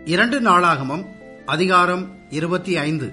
இரண்டு நாளாகமம் அதிகாரம் இருபத்தி ஐந்து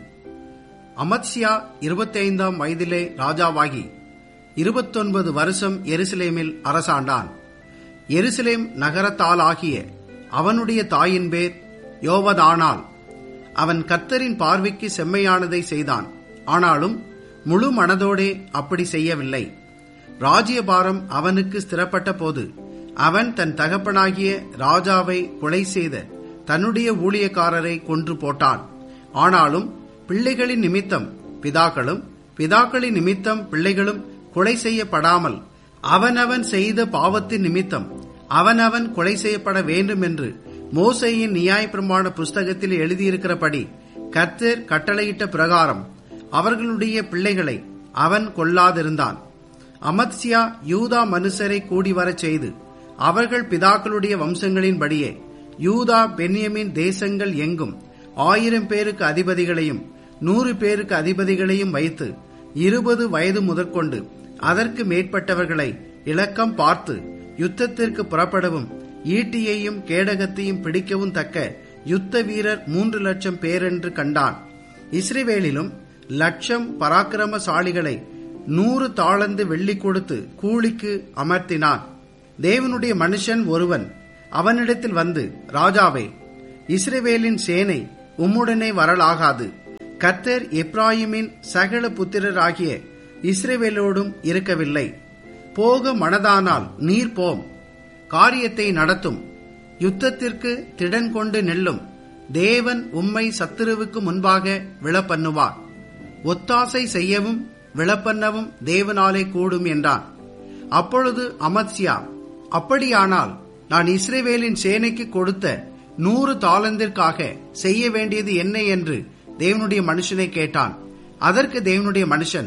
அமத்சியா இருபத்தி ஐந்தாம் வயதிலே ராஜாவாகி இருபத்தொன்பது வருஷம் எருசலேமில் அரசாண்டான் எருசலேம் நகரத்தாலாகிய அவனுடைய தாயின் பேர் யோவதானாள் அவன் கர்த்தரின் பார்வைக்கு செம்மையானதை செய்தான் ஆனாலும் முழு மனதோடே அப்படி செய்யவில்லை ராஜ்யபாரம் அவனுக்கு ஸ்திரப்பட்ட போது அவன் தன் தகப்பனாகிய ராஜாவை கொலை செய்த தன்னுடைய ஊழியக்காரரை கொன்று போட்டான் ஆனாலும் பிள்ளைகளின் நிமித்தம் பிதாக்களும் பிதாக்களின் நிமித்தம் பிள்ளைகளும் கொலை செய்யப்படாமல் அவனவன் செய்த பாவத்தின் நிமித்தம் அவனவன் கொலை செய்யப்பட வேண்டும் என்று மோசையின் நியாயப்பிரமாண புஸ்தகத்தில் எழுதியிருக்கிறபடி கர்த்தர் கட்டளையிட்ட பிரகாரம் அவர்களுடைய பிள்ளைகளை அவன் கொல்லாதிருந்தான் அமத்சியா யூதா மனுஷரை கூடி வரச் செய்து அவர்கள் பிதாக்களுடைய வம்சங்களின்படியே யூதா பென்யமின் தேசங்கள் எங்கும் ஆயிரம் பேருக்கு அதிபதிகளையும் நூறு பேருக்கு அதிபதிகளையும் வைத்து இருபது வயது முதற்கொண்டு அதற்கு மேற்பட்டவர்களை இலக்கம் பார்த்து யுத்தத்திற்கு புறப்படவும் ஈட்டியையும் கேடகத்தையும் பிடிக்கவும் தக்க யுத்த வீரர் மூன்று லட்சம் பேரென்று கண்டான் இஸ்ரேவேலிலும் லட்சம் பராக்கிரமசாலிகளை நூறு தாளந்து வெள்ளி கொடுத்து கூலிக்கு அமர்த்தினான் தேவனுடைய மனுஷன் ஒருவன் அவனிடத்தில் வந்து ராஜாவே இஸ்ரேவேலின் சேனை உம்முடனே வரலாகாது கர்த்தர் எப்ராயிமின் சகல புத்திரராகிய இஸ்ரேவேலோடும் இருக்கவில்லை போக மனதானால் நீர் போம் காரியத்தை நடத்தும் யுத்தத்திற்கு திடன் கொண்டு நெல்லும் தேவன் உம்மை சத்துருவுக்கு முன்பாக விழப்பண்ணுவார் ஒத்தாசை செய்யவும் விழப்பண்ணவும் தேவனாலே கூடும் என்றான் அப்பொழுது அமத்சியா அப்படியானால் நான் இஸ்ரேவேலின் சேனைக்கு கொடுத்த நூறு தாளந்திற்காக செய்ய வேண்டியது என்ன என்று தேவனுடைய மனுஷனை கேட்டான் அதற்கு தேவனுடைய மனுஷன்